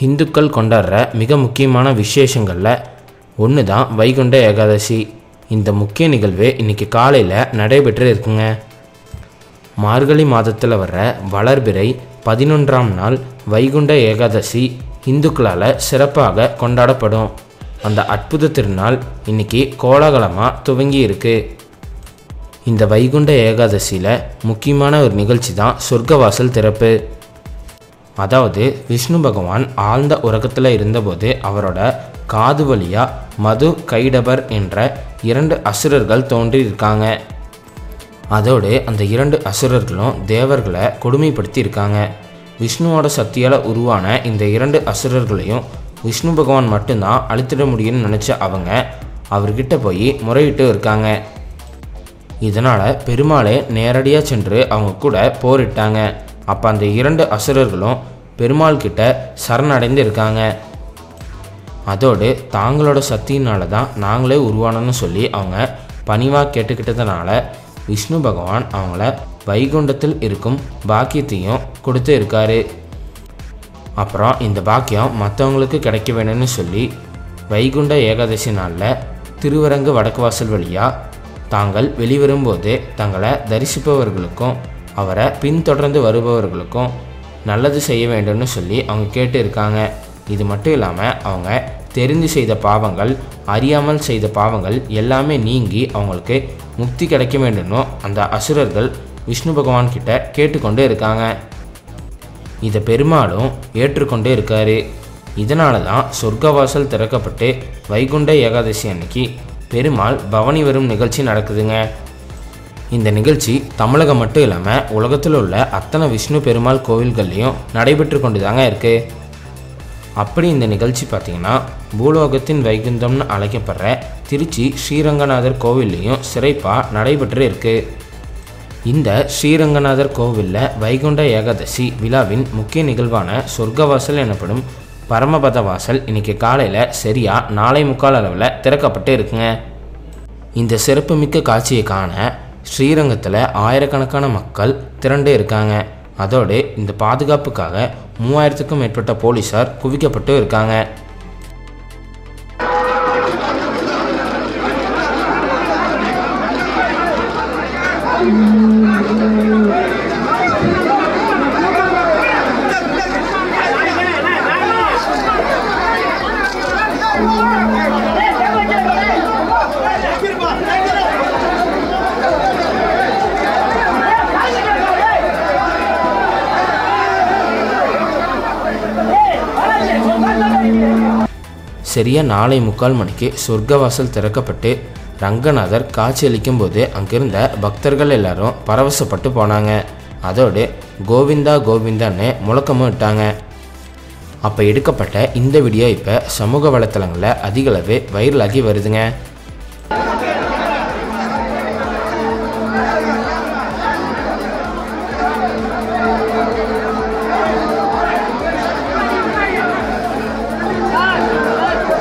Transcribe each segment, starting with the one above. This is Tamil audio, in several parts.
இந்துக்கள் கொண்டாடுற மிக முக்கியமான விசேஷங்களில் ஒன்று தான் வைகுண்ட ஏகாதசி இந்த முக்கிய நிகழ்வு இன்னைக்கு காலையில் நடைபெற்று இருக்குங்க மார்கழி மாதத்தில் வர்ற வளர்பிறை பதினொன்றாம் நாள் வைகுண்ட ஏகாதசி இந்துக்களால் சிறப்பாக கொண்டாடப்படும் அந்த அற்புத திருநாள் இன்னைக்கு கோலாகலமாக துவங்கி இருக்கு இந்த வைகுண்ட ஏகாதசியில் முக்கியமான ஒரு நிகழ்ச்சி தான் சொர்க்கவாசல் திறப்பு அதாவது விஷ்ணு பகவான் ஆழ்ந்த உறக்கத்தில் இருந்தபோது அவரோட காது வழியா மது கைடபர் என்ற இரண்டு அசுரர்கள் தோன்றியிருக்காங்க அதோடு அந்த இரண்டு அசுரர்களும் தேவர்களை கொடுமைப்படுத்தி இருக்காங்க விஷ்ணுவோட சக்தியால் உருவான இந்த இரண்டு அசுரர்களையும் விஷ்ணு பகவான் மட்டும்தான் அழித்திட முடியும்னு நினச்ச அவங்க அவர்கிட்ட போய் முறையிட்டு இருக்காங்க இதனால் பெருமாளே நேரடியாக சென்று அவங்க கூட போரிட்டாங்க அப்போ அந்த இரண்டு அசுரர்களும் பெருமாள் கிட்ட சரணடைந்து இருக்காங்க அதோடு தாங்களோட சக்தியினால தான் நாங்களே உருவானோன்னு சொல்லி அவங்க பணிவாக கேட்டுக்கிட்டதுனால விஷ்ணு பகவான் அவங்கள வைகுண்டத்தில் இருக்கும் பாக்கியத்தையும் கொடுத்து இருக்காரு அப்புறம் இந்த பாக்கியம் மற்றவங்களுக்கு கிடைக்க வேணும்னு சொல்லி வைகுண்ட ஏகாதசி நாளில் திருவரங்கு வடக்கு வாசல் வழியாக தாங்கள் வெளிவரும்போது தங்களை தரிசிப்பவர்களுக்கும் அவரை பின்தொடர்ந்து வருபவர்களுக்கும் நல்லது செய்ய வேண்டும்னு சொல்லி அவங்க கேட்டு இருக்காங்க இது மட்டும் இல்லாமல் அவங்க தெரிந்து செய்த பாவங்கள் அறியாமல் செய்த பாவங்கள் எல்லாமே நீங்கி அவங்களுக்கு முக்தி கிடைக்க வேண்டும்னு அந்த அசுரர்கள் விஷ்ணு பகவான் கிட்ட கேட்டுக்கொண்டு இருக்காங்க இதை பெருமாளும் ஏற்றுக்கொண்டே இருக்காரு இதனால தான் சொர்க்கவாசல் திறக்கப்பட்டு வைகுண்ட ஏகாதசி அன்னைக்கு பெருமாள் பவனி வரும் நிகழ்ச்சி நடக்குதுங்க இந்த நிகழ்ச்சி தமிழகம் மட்டும் இல்லாமல் உலகத்தில் உள்ள அத்தனை விஷ்ணு பெருமாள் கோவில்கள்லையும் நடைபெற்று கொண்டு தாங்க இருக்குது அப்படி இந்த நிகழ்ச்சி பார்த்திங்கன்னா பூலோகத்தின் வைகுந்தம்னு அழைக்கப்படுற திருச்சி ஸ்ரீரங்கநாதர் கோவில்லையும் சிறப்பாக நடைபெற்று இருக்குது இந்த ஸ்ரீரங்கநாதர் கோவிலில் வைகுண்ட ஏகாதசி விழாவின் முக்கிய நிகழ்வான சொர்க்கவாசல் எனப்படும் பரமபத வாசல் இன்னைக்கு காலையில் சரியா நாளை முக்கால் அளவில் திறக்கப்பட்டு இருக்குங்க இந்த சிறப்புமிக்க காட்சியை காண ஸ்ரீரங்கத்தில் ஆயிரக்கணக்கான மக்கள் திரண்டு இருக்காங்க அதோடு இந்த பாதுகாப்புக்காக மூவாயிரத்துக்கும் மேற்பட்ட போலீஸார் குவிக்கப்பட்டு இருக்காங்க சரியா நாளை முக்கால் மணிக்கு சொர்க்கவாசல் திறக்கப்பட்டு ரங்கநாதர் காட்சியளிக்கும் போது அங்கிருந்த பக்தர்கள் எல்லாரும் பரவசப்பட்டு போனாங்க அதோடு கோவிந்தா கோவிந்தான்னு முழக்கமும் இட்டாங்க அப்போ எடுக்கப்பட்ட இந்த வீடியோ இப்போ சமூக வலைத்தளங்களில் அதிகளவு வைரலாகி வருதுங்க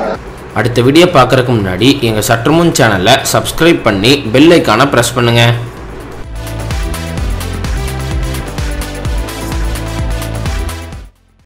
அடுத்த வீடியோ பார்க்குறதுக்கு முன்னாடி எங்கள் சற்றுமுன் சேனலை சப்ஸ்கிரைப் பண்ணி பெல் ஐக்கானை ப்ரெஸ் பண்ணுங்கள்